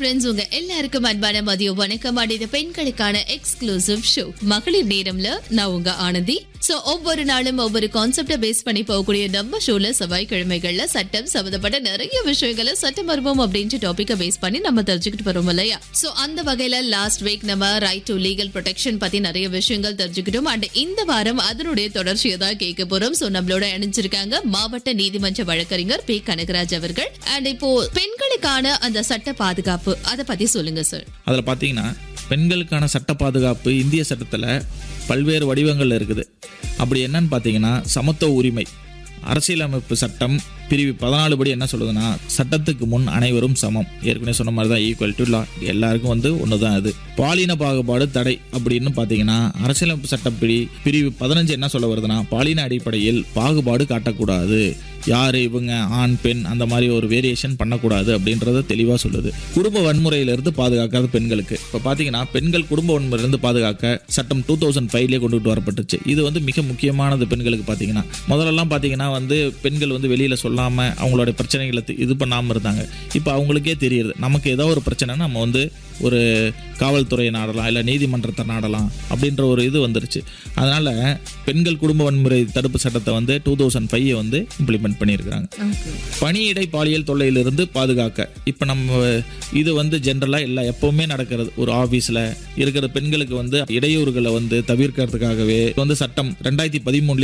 friends உங்க எல்லாருக்கும் அன்பான மதிய வணக்கம் அண்ட் இது பெண்களுக்கான எக்ஸ்க்ளூசிவ் ஷோ மகளிர் நேரம்ல நான் உங்க ஆனந்தி சோ ஒவ்வொரு நாளும் ஒவ்வொரு கான்செப்ட பேஸ் பண்ணி போகக்கூடிய நம்ம ஷோல செவ்வாய்க்கிழமைகள்ல சட்டம் சம்பந்தப்பட்ட நிறைய விஷயங்களை சட்ட மர்மம் அப்படின்ற டாபிக்க பேஸ் பண்ணி நம்ம தெரிஞ்சுக்கிட்டு வரோம் இல்லையா சோ அந்த வகையில லாஸ்ட் வீக் நம்ம ரைட் டு லீகல் ப்ரொடெக்ஷன் பத்தி நிறைய விஷயங்கள் தெரிஞ்சுக்கிட்டோம் அண்ட் இந்த வாரம் அதனுடைய தொடர்ச்சியை தான் கேட்க போறோம் சோ நம்மளோட இணைஞ்சிருக்காங்க மாவட்ட நீதிமன்ற வழக்கறிஞர் பி கனகராஜ் அவர்கள் அண்ட் இப்போ பெண்களுக்கான அந்த சட்ட பாதுகாப்பு அதை பத்தி சொல்லுங்க சார் அதில் பார்த்தீங்கன்னா பெண்களுக்கான சட்ட பாதுகாப்பு இந்திய சட்டத்தில் பல்வேறு வடிவங்கள் இருக்குது அப்படி என்னன்னு பார்த்தீங்கன்னா சமத்துவ உரிமை அரசியலமைப்பு சட்டம் பிரிவு பதினாலு படி என்ன சொல்லுதுன்னா சட்டத்துக்கு முன் அனைவரும் சமம் ஏற்கனவே சொன்ன மாதிரி தான் ஈக்குவல் டு லா எல்லாருக்கும் வந்து ஒன்று தான் அது பாலின பாகுபாடு தடை அப்படின்னு பார்த்தீங்கன்னா அரசியலமைப்பு சட்டப்படி பிரிவு பதினஞ்சு என்ன சொல்ல வருதுன்னா பாலின அடிப்படையில் பாகுபாடு காட்டக்கூடாது யார் இவங்க ஆண் பெண் அந்த மாதிரி ஒரு வேரியேஷன் பண்ணக்கூடாது அப்படின்றத தெளிவாக சொல்லுது குடும்ப வன்முறையிலிருந்து பாதுகாக்காத பெண்களுக்கு இப்போ பார்த்தீங்கன்னா பெண்கள் குடும்ப வன்முறையிலிருந்து பாதுகாக்க சட்டம் டூ தௌசண்ட் ஃபைவ்லேயே கொண்டுட்டு வரப்பட்டுச்சு இது வந்து மிக முக்கியமானது பெண்களுக்கு பார்த்தீங்கன்னா முதல்லலாம் பார்த்தீங்கன்னா வந்து பெண்கள் வந்து வெளியில் சொல்லாமல் அவங்களோட பிரச்சனைகளை தி- இது பண்ணாமல் இருந்தாங்க இப்போ அவங்களுக்கே தெரியுது நமக்கு ஏதோ ஒரு பிரச்சனைனா நம்ம வந்து ஒரு காவல்துறையை நாடலாம் இல்லை நீதிமன்றத்தை நாடலாம் அப்படின்ற ஒரு இது வந்துருச்சு அதனால் பெண்கள் குடும்ப வன்முறை தடுப்பு சட்டத்தை வந்து டூ தௌசண்ட் ஃபைவ் வந்து இம்ப்ளிமெண்ட் பண்ணியிருக்கிறாங்க பணியிடை பாலியல் தொல்லையிலிருந்து பாதுகாக்க இப்போ நம்ம இது வந்து ஜென்ரலாக எல்லா எப்பவுமே நடக்கிறது ஒரு ஆஃபீஸில் இருக்கிற பெண்களுக்கு வந்து இடையூறுகளை வந்து தவிர்க்கிறதுக்காகவே வந்து சட்டம் ரெண்டாயிரத்தி பதிமூணுல